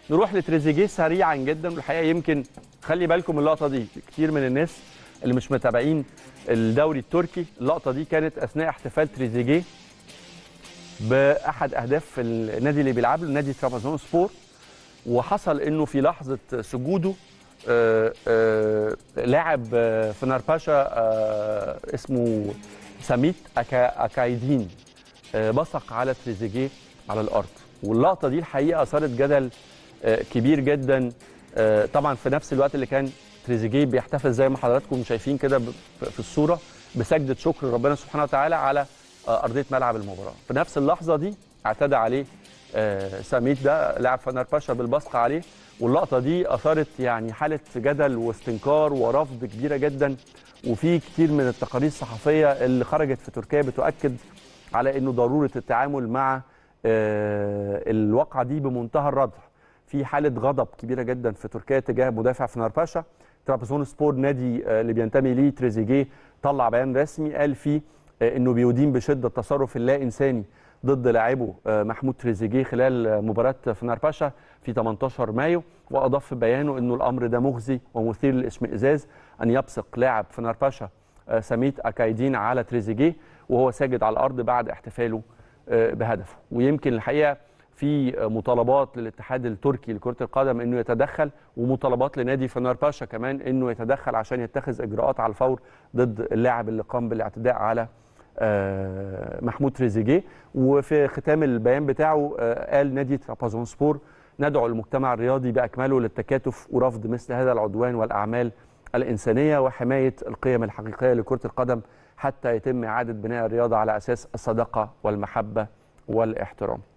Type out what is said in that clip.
نروح لتريزيجيه سريعا جدا والحقيقه يمكن خلي بالكم اللقطه دي كتير من الناس اللي مش متابعين الدوري التركي اللقطه دي كانت اثناء احتفال تريزيجيه باحد اهداف النادي اللي بيلعب له نادي ترابزون سبور وحصل انه في لحظه سجوده آه، آه، لاعب آه، فنرباشا آه، اسمه سميت أكا اكايدين آه، بصق على تريزيجيه على الارض واللقطه دي الحقيقه اثارت جدل آه، كبير جدا آه، طبعا في نفس الوقت اللي كان تريزيجيه بيحتفل زي ما حضراتكم شايفين كده ب- في الصوره بسجده شكر ربنا سبحانه وتعالى على آه، ارضيه ملعب المباراه في نفس اللحظه دي اعتدى عليه آه، سميت ده لاعب فنرباشا بالبصق عليه واللقطه دي اثارت يعني حاله جدل واستنكار ورفض كبيره جدا وفي كتير من التقارير الصحفيه اللي خرجت في تركيا بتؤكد على انه ضروره التعامل مع آه، الواقعه دي بمنتهى الردع في حاله غضب كبيره جدا في تركيا تجاه مدافع فنرباشا ترابزون سبور نادي آه، اللي بينتمي ليه تريزيجيه طلع بيان رسمي قال فيه آه، انه بيدين بشده التصرف اللا انساني ضد لاعبه آه، محمود تريزيجيه خلال آه، مباراه فنرباشا في 18 مايو واضاف في بيانه انه الامر ده مخزي ومثير للاشمئزاز ان يبصق لاعب فنرباشا آه، سميت اكايدين على تريزيجيه وهو ساجد على الارض بعد احتفاله آه، بهدفه ويمكن الحقيقه في آه، مطالبات للاتحاد التركي لكره القدم انه يتدخل ومطالبات لنادي فنرباشا كمان انه يتدخل عشان يتخذ اجراءات على الفور ضد اللاعب اللي قام بالاعتداء على آه، محمود تريزيجيه وفي ختام البيان بتاعه آه، قال نادي ترابزون سبور ندعو المجتمع الرياضي باكمله للتكاتف ورفض مثل هذا العدوان والاعمال الانسانيه وحمايه القيم الحقيقيه لكره القدم حتى يتم اعاده بناء الرياضه على اساس الصداقه والمحبه والاحترام